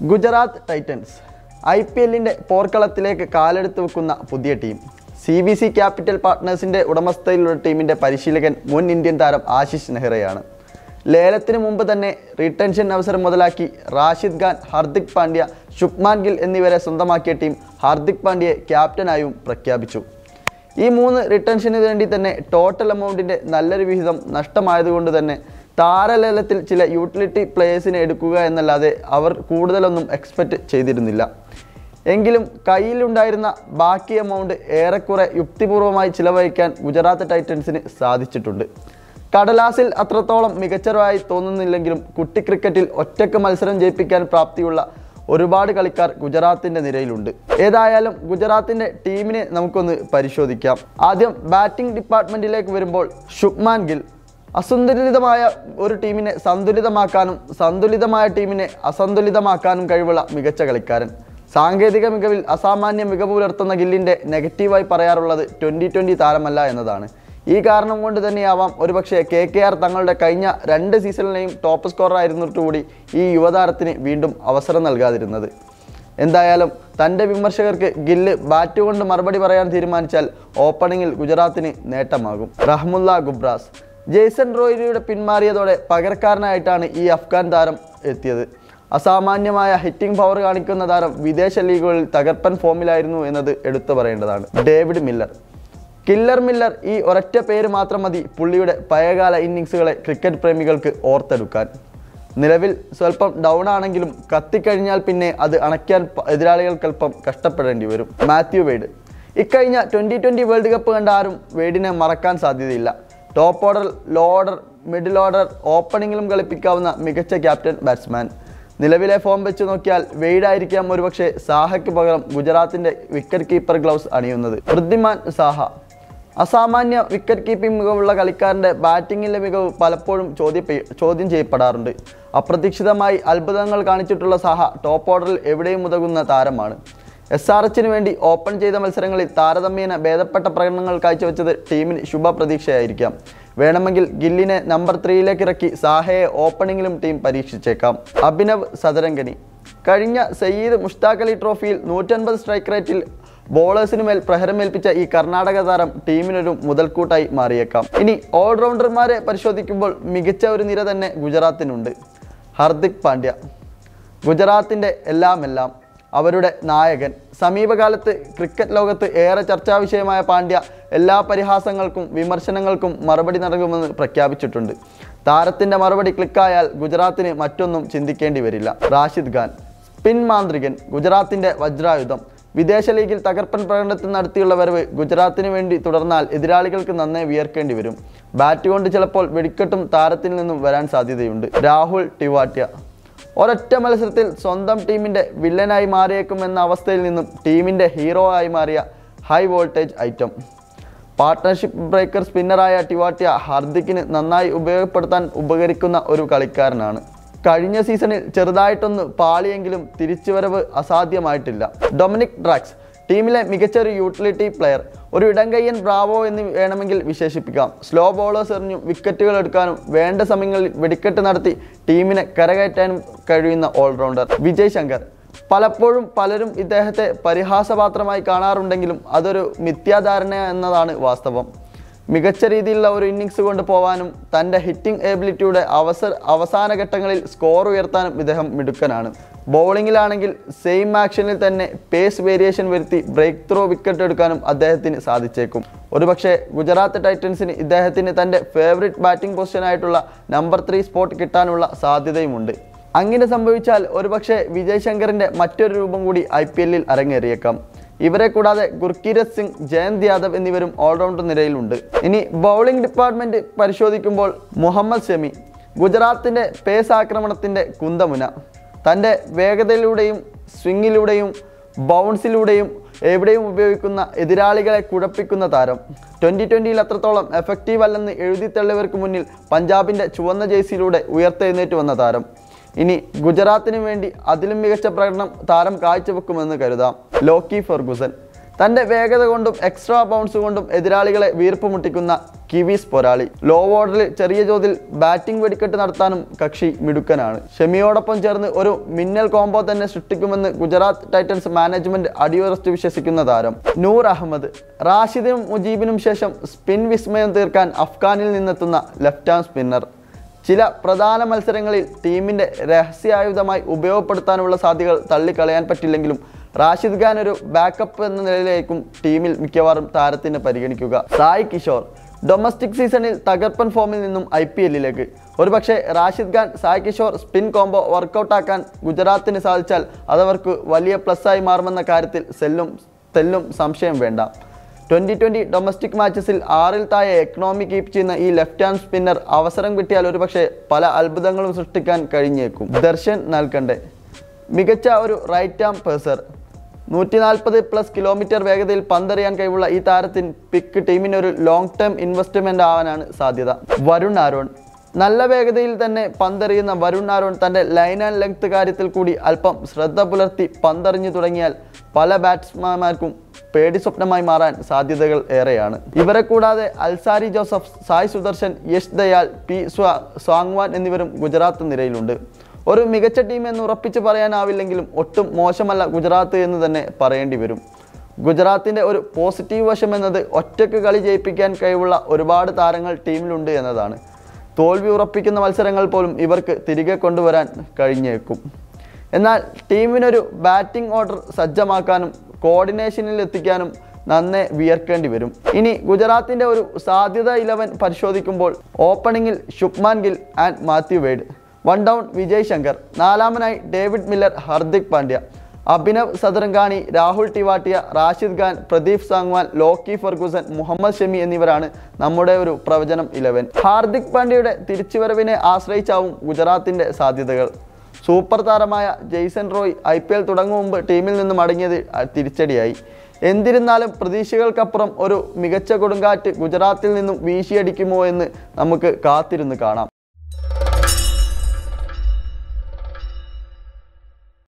Gujarat Titans I P എല്ലിൻ്റെ പോർക്കളത്തിലേക്ക് കാലെടുത്ത് വെക്കുന്ന പുതിയ team C B C capital പാർട്ട്നേഴ്സിൻ്റെ ഉടമസ്ഥയിലുള്ള ടീമിൻ്റെ പരിശീലകൻ മുൻ ഇന്ത്യൻ താരം ആശിഷ് നെഹ്റയാണ് ലേലത്തിന് മുമ്പ് തന്നെ റീടെൻഷൻ അവസരം മുതലാക്കി റാഷിദ് ഖാൻ ഹർദിക് പാണ്ഡ്യ ശുഭ്മാൻ ഗിൽ എന്നിവരെ സ്വന്തമാക്കിയ ടീം ഹാർദിക് പാണ്ഡ്യയെ ക്യാപ്റ്റനായും പ്രഖ്യാപിച്ചു ഈ മൂന്ന് റിട്ടൻഷന് വേണ്ടി തന്നെ ടോട്ടൽ എമൗണ്ടിൻ്റെ നല്ലൊരു വിഹിതം നഷ്ടമായതുകൊണ്ട് തന്നെ താരലേലത്തിൽ ചില യൂട്ടിലിറ്റി പ്ലേയേഴ്സിനെ എടുക്കുക എന്നല്ലാതെ അവർ കൂടുതലൊന്നും എക്സ്പെക്റ്റ് ചെയ്തിരുന്നില്ല എങ്കിലും കയ്യിലുണ്ടായിരുന്ന ബാക്കി എമൗണ്ട് ഏറെക്കുറെ യുക്തിപൂർവമായി ചിലവഴിക്കാൻ ഗുജറാത്ത് ടൈറ്റൻസിന് സാധിച്ചിട്ടുണ്ട് കടലാസിൽ അത്രത്തോളം മികച്ചവരായി തോന്നുന്നില്ലെങ്കിലും കുട്ടി ക്രിക്കറ്റിൽ ഒറ്റക്ക് മത്സരം ജയിപ്പിക്കാൻ പ്രാപ്തിയുള്ള ഒരുപാട് കളിക്കാർ ഗുജറാത്തിന്റെ നിരയിലുണ്ട് ഏതായാലും ഗുജറാത്തിന്റെ ടീമിനെ നമുക്കൊന്ന് പരിശോധിക്കാം ആദ്യം ബാറ്റിംഗ് ഡിപ്പാർട്ട്മെന്റിലേക്ക് വരുമ്പോൾ ശുഭ്മാൻ ഗിൽ അസന്തുലിതമായ ഒരു ടീമിനെ സന്തുലിതമാക്കാനും സന്തുലിതമായ ടീമിനെ അസന്തുലിതമാക്കാനും കഴിവുള്ള മികച്ച കളിക്കാരൻ സാങ്കേതിക മികവിൽ അസാമാന്യ മികവ് പുലർത്തുന്ന ഗില്ലിൻ്റെ നെഗറ്റീവായി പറയാറുള്ളത് ട്വൻ്റി ട്വൻ്റി താരമല്ല എന്നതാണ് ഈ കാരണം കൊണ്ട് തന്നെയാവാം ഒരുപക്ഷെ കെ കെ ആർ തങ്ങളുടെ കഴിഞ്ഞ രണ്ട് സീസണിലെയും ടോപ്പ് സ്കോറർ ആയിരുന്നിട്ടുകൂടി ഈ യുവതാരത്തിന് വീണ്ടും അവസരം നൽകാതിരുന്നത് എന്തായാലും തൻ്റെ വിമർശകർക്ക് ഗില്ല് ബാറ്റ് കൊണ്ട് മറുപടി പറയാൻ തീരുമാനിച്ചാൽ ഓപ്പണിങ്ങിൽ ഗുജറാത്തിന് നേട്ടമാകും റഹ്മുല്ല ഗുബ്രാസ് ജെയ്സൺ റോയിലിയുടെ പിന്മാറിയതോടെ പകരക്കാരനായിട്ടാണ് ഈ അഫ്ഗാൻ താരം എത്തിയത് അസാമാന്യമായ ഹിറ്റിംഗ് പവർ കാണിക്കുന്ന താരം വിദേശ ലീഗുകളിൽ തകർപ്പൻ ഫോമിലായിരുന്നു എന്നത് എടുത്തു പറയേണ്ടതാണ് ഡേവിഡ് മില്ലർ കില്ലർ മില്ലർ ഈ ഒരൊറ്റ പേര് മാത്രം മതി പുള്ളിയുടെ പഴയകാല ഇന്നിങ്സുകളെ ക്രിക്കറ്റ് പ്രേമികൾക്ക് ഓർത്തെടുക്കാൻ നിലവിൽ സ്വല്പം ഡൗൺ ആണെങ്കിലും കത്തിക്കഴിഞ്ഞാൽ പിന്നെ അത് അണയ്ക്കാൻ പ- എതിരാളികൾക്കല്പം കഷ്ടപ്പെടേണ്ടി വരും മാത്യു വെയ്ഡ് ഇക്കഴിഞ്ഞ ട്വൻ്റി ട്വൻ്റി വേൾഡ് കപ്പ് കണ്ട ആരും വെയ്ഡിനെ മറക്കാൻ സാധ്യതയില്ല top order low order middle order ഓപ്പണിങ്ങിലും കളിപ്പിക്കാവുന്ന മികച്ച ക്യാപ്റ്റൻ ബാറ്റ്സ്മാൻ നിലവിലെ ഫോം വെച്ച് നോക്കിയാൽ വെയ്ഡായിരിക്കാം ഒരുപക്ഷെ സാഹയ്ക്ക് പകരം ഗുജറാത്തിന്റെ വിക്കറ്റ് കീപ്പർ ഗ്ലൗസ് അണിയുന്നത് വൃദ്ധിമാൻ സാഹ അസാമാന്യ വിക്കറ്റ് കീപ്പിംഗ് മികവുള്ള കളിക്കാരൻ്റെ ബാറ്റിങ്ങിലെ മികവ് പലപ്പോഴും ചോദ്യ ചോദ്യം ചെയ്യപ്പെടാറുണ്ട് അപ്രതീക്ഷിതമായി അത്ഭുതങ്ങൾ കാണിച്ചിട്ടുള്ള സാഹ ടോപ്പ് ഓർഡറിൽ എവിടെയും ഉതകുന്ന താരമാണ് എസ് ആർ എച്ചിന് വേണ്ടി ഓപ്പൺ ചെയ്ത മത്സരങ്ങളിൽ താരതമ്യേന ഭേദപ്പെട്ട പ്രകടനങ്ങൾ കാഴ്ചവെച്ചത് ടീമിന് ശുഭപ്രതീക്ഷയായിരിക്കാം വേണമെങ്കിൽ ഗില്ലിനെ നമ്പർ ത്രീയിലേക്ക് ഇറക്കി സാഹയെ ഓപ്പണിങ്ങിലും ടീം പരീക്ഷിച്ചേക്കാം അഭിനവ് സദരംഗനി കഴിഞ്ഞ സയ്യിദ് മുഷ്താഖ് അലി ട്രോഫിയിൽ നൂറ്റൻപത് സ്ട്രൈക്ക് റേറ്റിൽ ബോളേഴ്സിന് മേൽ പ്രഹരമേൽപ്പിച്ച ഈ കർണാടക താരം ടീമിനൊരു മുതൽക്കൂട്ടായി മാറിയേക്കാം ഇനി ഓൾറൗണ്ടർമാരെ പരിശോധിക്കുമ്പോൾ മികച്ച ഒരു നിര തന്നെ ഗുജറാത്തിനുണ്ട് ഹർദിക് പാണ്ഡ്യ ഗുജറാത്തിൻ്റെ എല്ലാം എല്ലാം അവരുടെ നായകൻ സമീപകാലത്ത് ക്രിക്കറ്റ് ലോകത്ത് ഏറെ ചർച്ചാ വിഷയമായ പാണ്ഡ്യ എല്ലാ പരിഹാസങ്ങൾക്കും വിമർശനങ്ങൾക്കും മറുപടി നൽകുമെന്ന് പ്രഖ്യാപിച്ചിട്ടുണ്ട് താരത്തിൻ്റെ മറുപടി ക്ലിക്കായാൽ ഗുജറാത്തിന് മറ്റൊന്നും ചിന്തിക്കേണ്ടി വരില്ല റാഷിദ് ഖാൻ സ്പിൻ മാന്ത്രികൻ ഗുജറാത്തിൻ്റെ വജ്രായുധം വിദേശ ലീഗിൽ തകർപ്പൻ പ്രകടനത്തിൽ നടത്തിയുള്ള വരവ് ഗുജറാത്തിന് വേണ്ടി തുടർന്നാൽ എതിരാളികൾക്ക് നന്നേ വിയർക്കേണ്ടി വരും ബാറ്റ് കൊണ്ട് ചിലപ്പോൾ വെടിക്കെട്ടും താരത്തിൽ നിന്നും വരാൻ സാധ്യതയുണ്ട് രാഹുൽ ടിവാട്യ ഒരൊറ്റ മത്സരത്തിൽ സ്വന്തം ടീമിൻ്റെ വില്ലനായി മാറിയേക്കുമെന്ന അവസ്ഥയിൽ നിന്നും ടീമിൻ്റെ ഹീറോ ആയി മാറിയ high voltage item partnership breaker സ്പിന്നറായ ടിവാട്യ ഹാർദിക്കിന് നന്നായി ഉപയോഗപ്പെടുത്താൻ ഉപകരിക്കുന്ന ഒരു കളിക്കാരനാണ് കഴിഞ്ഞ സീസണിൽ ചെറുതായിട്ടൊന്ന് പാളിയെങ്കിലും തിരിച്ചുവരവ് അസാധ്യമായിട്ടില്ല ഡൊമിനിക് ഡ്രാക്സ് ടീമിലെ മികച്ച ഒരു യൂട്ടിലിറ്റി പ്ലെയർ ഒരു ഇടംകയ്യൻ ബ്രാവോ എന്ന് വേണമെങ്കിൽ വിശേഷിപ്പിക്കാം സ്ലോ ബോളേഴ്സ് എറിഞ്ഞും വിക്കറ്റുകൾ എടുക്കാനും വേണ്ട സമയങ്ങളിൽ വെടിക്കെട്ട് നടത്തി ടീമിനെ കരകയറ്റാനും കഴിയുന്ന ഓൾറൗണ്ടർ വിജയ് ശങ്കർ പലപ്പോഴും പലരും ഇദ്ദേഹത്തെ പരിഹാസപാത്രമായി കാണാറുണ്ടെങ്കിലും അതൊരു മിഥ്യാധാരണ എന്നതാണ് വാസ്തവം മികച്ച രീതിയിലുള്ള ഒരു ഇന്നിങ്സ് കൊണ്ട് പോവാനും തൻ്റെ ഹിറ്റിംഗ് എബിലിറ്റിയുടെ അവസര അവസാന ഘട്ടങ്ങളിൽ സ്കോർ ഉയർത്താനും ഇദ്ദേഹം മിടുക്കനാണ് ബൗളിങ്ങിലാണെങ്കിൽ സെയിം ആക്ഷനിൽ തന്നെ പേസ് വേരിയേഷൻ വരുത്തി ബ്രേക്ക് ത്രോ വിക്കറ്റ് എടുക്കാനും അദ്ദേഹത്തിന് സാധിച്ചേക്കും ഒരുപക്ഷെ ഗുജറാത്ത് ടൈറ്റൻസിന് ഇദ്ദേഹത്തിന് തൻ്റെ ഫേവറിറ്റ് ബാറ്റിംഗ് പൊസിഷനായിട്ടുള്ള നമ്പർ ത്രീ സ്പോട്ട് കിട്ടാനുള്ള സാധ്യതയുമുണ്ട് അങ്ങനെ സംഭവിച്ചാൽ ഒരുപക്ഷെ വിജയ് ശങ്കറിൻ്റെ മറ്റൊരു രൂപം കൂടി ഐ പി എല്ലിൽ അരങ്ങേറിയേക്കാം ഇവരെ കൂടാതെ ഗുർക്കീരത് സിംഗ് ജയന്ത് യാദവ് എന്നിവരും ഓൾറൗണ്ടർ നിരയിലുണ്ട് ഇനി ബൗളിംഗ് ഡിപ്പാർട്ട്മെന്റ് പരിശോധിക്കുമ്പോൾ മുഹമ്മദ് ഷമി ഗുജറാത്തിന്റെ പേസ് ആക്രമണത്തിന്റെ കുന്തമുന തൻ്റെ വേഗതയിലൂടെയും സ്വിങ്ങിലൂടെയും ബൗൺസിലൂടെയും എവിടെയും ഉപയോഗിക്കുന്ന എതിരാളികളെ കുഴപ്പിക്കുന്ന താരം ട്വൻ്റി ട്വൻ്റിയിൽ അത്രത്തോളം എഫക്റ്റീവ് അല്ലെന്ന് എഴുതിത്തള്ളിയവർക്ക് മുന്നിൽ പഞ്ചാബിൻ്റെ ചുവന്ന ജേഴ്സിയിലൂടെ ഉയർത്തെഴുന്നേറ്റ് വന്ന താരം ഇനി ഗുജറാത്തിന് വേണ്ടി അതിലും മികച്ച പ്രകടനം താരം കാഴ്ചവെക്കുമെന്ന് കരുതാം ലോക്കി ഫെർഗുസൻ തന്റെ വേഗത കൊണ്ടും എക്സ്ട്രാ ബൗൺസ് കൊണ്ടും എതിരാളികളെ വീർപ്പ് മുട്ടിക്കുന്ന കിവീസ് പോരാളി ലോ ഓർഡറിൽ ചെറിയ തോതിൽ ബാറ്റിംഗ് വെടിക്കെട്ട് നടത്താനും കക്ഷി മിടുക്കനാണ് ഷെമിയോടൊപ്പം ചേർന്ന് ഒരു മിന്നൽ കോംബോ തന്നെ സൃഷ്ടിക്കുമെന്ന് ഗുജറാത്ത് ടൈറ്റൻസ് മാനേജ്മെന്റ് അടിയുറച്ച് വിശ്വസിക്കുന്ന താരം നൂർ അഹമ്മദ് റാഷിദിനും മുജീബിനും ശേഷം സ്പിൻ വിസ്മയം തീർക്കാൻ അഫ്ഗാനിൽ നിന്നെത്തുന്ന ലെഫ്റ്റ് ആം സ്പിന്നർ ചില പ്രധാന മത്സരങ്ങളിൽ ടീമിന്റെ രഹസ്യായുധമായി ഉപയോഗപ്പെടുത്താനുള്ള സാധ്യതകൾ തള്ളിക്കളയാൻ പറ്റില്ലെങ്കിലും റാഷിദ് ഖാൻ ഒരു ബാക്കപ്പ് എന്ന നിലയിലേക്കും ടീമിൽ മിക്കവാറും താരത്തിന് പരിഗണിക്കുക സായ് കിഷോർ ഡൊമസ്റ്റിക് സീസണിൽ തകർപ്പൻ ഫോമിൽ നിന്നും ഐ പി എല്ലിലേക്ക് ഒരുപക്ഷെ റാഷിദ് ഖാൻ സായ് കിഷോർ സ്പിൻ കോംബോ വർക്കൗട്ടാക്കാൻ ഗുജറാത്തിന് സാധിച്ചാൽ അതവർക്ക് വലിയ പ്ലസ്സായി മാറുമെന്ന കാര്യത്തിൽ സെല്ലും തെല്ലും സംശയം വേണ്ട ട്വൻ്റി ട്വൻ്റി ഡൊമസ്റ്റിക് മാച്ചസിൽ ആറിൽ താഴെ എക്കണോമി കീപ്പ് ചെയ്യുന്ന ഈ ലെഫ്റ്റ് ഹാൻഡ് സ്പിന്നർ അവസരം കിട്ടിയാൽ ഒരുപക്ഷെ പല അത്ഭുതങ്ങളും സൃഷ്ടിക്കാൻ കഴിഞ്ഞേക്കും ദർശൻ നൽകണ്ടേ മികച്ച ഒരു റൈറ്റ് ആം പേസർ നൂറ്റി നാൽപ്പത് പ്ലസ് കിലോമീറ്റർ വേഗതയിൽ പന്തെറിയാൻ കഴിവുള്ള ഈ താരത്തിന് പിക്ക് ടീമിന് ഒരു ലോങ് ടേം ഇൻവെസ്റ്റ്മെന്റ് ആവാനാണ് സാധ്യത വരുൺ ആരോൺ നല്ല വേഗതയിൽ തന്നെ പന്തെറിയുന്ന വരുൺ ആരോൺ തൻ്റെ ലൈൻ ആൻഡ് ലെങ്ത് കാര്യത്തിൽ കൂടി അല്പം ശ്രദ്ധ പുലർത്തി പന്തെറിഞ്ഞു തുടങ്ങിയാൽ പല ബാറ്റ്സ്മാൻമാർക്കും പേടി സ്വപ്നമായി മാറാൻ സാധ്യതകൾ ഏറെയാണ് ഇവരെ കൂടാതെ അൽസാരി ജോസഫ് സായ് സുദർശൻ യശ് ദയാൽ പി സ്വാ സ്വാങ്വാൻ എന്നിവരും ഗുജറാത്ത് നിരയിലുണ്ട് ഒരു മികച്ച ടീം എന്ന് ഉറപ്പിച്ച് പറയാനാവില്ലെങ്കിലും ഒട്ടും മോശമല്ല ഗുജറാത്ത് എന്ന് തന്നെ പറയേണ്ടി വരും ഗുജറാത്തിൻ്റെ ഒരു പോസിറ്റീവ് വശം എന്നത് ഒറ്റയ്ക്ക് കളി ജയിപ്പിക്കാൻ കഴിവുള്ള ഒരുപാട് താരങ്ങൾ ടീമിലുണ്ട് എന്നതാണ് തോൽവി ഉറപ്പിക്കുന്ന മത്സരങ്ങൾ പോലും ഇവർക്ക് തിരികെ കൊണ്ടുവരാൻ കഴിഞ്ഞേക്കും എന്നാൽ ടീമിനൊരു ബാറ്റിംഗ് ഓർഡർ സജ്ജമാക്കാനും കോർഡിനേഷനിൽ എത്തിക്കാനും നന്നെ വിയർക്കേണ്ടി വരും ഇനി ഗുജറാത്തിൻ്റെ ഒരു സാധ്യത ഇലവൻ പരിശോധിക്കുമ്പോൾ ഓപ്പണിംഗിൽ Shubman Gill and Matthew Wade one down Vijay Shankar നാലാമനായി David Miller Hardik Pandya Abhinav Sadarangani Rahul Tewatia Rashid Khan Pradeep Sangwan Lockie Ferguson Mohammed Shami എന്നിവരാണ് നമ്മുടെ ഒരു പ്രവചനം ഇലവൻ ഹാർദിക് പാണ്ഡ്യയുടെ തിരിച്ചുവരവിനെ ആശ്രയിച്ചാവും ഗുജറാത്തിൻ്റെ സാധ്യതകൾ സൂപ്പർ താരമായ Jason Roy I P L തുടങ്ങും മുമ്പ് ടീമിൽ നിന്ന് മടങ്ങിയത് അ- തിരിച്ചടിയായി എന്നിരുന്നാലും പ്രതീക്ഷകൾക്കപ്പുറം ഒരു മികച്ച കൊടുങ്കാറ്റ് ഗുജറാത്തിൽ നിന്നും വീശിയടിക്കുമോ എന്ന് നമുക്ക് കാത്തിരുന്ന് കാണാം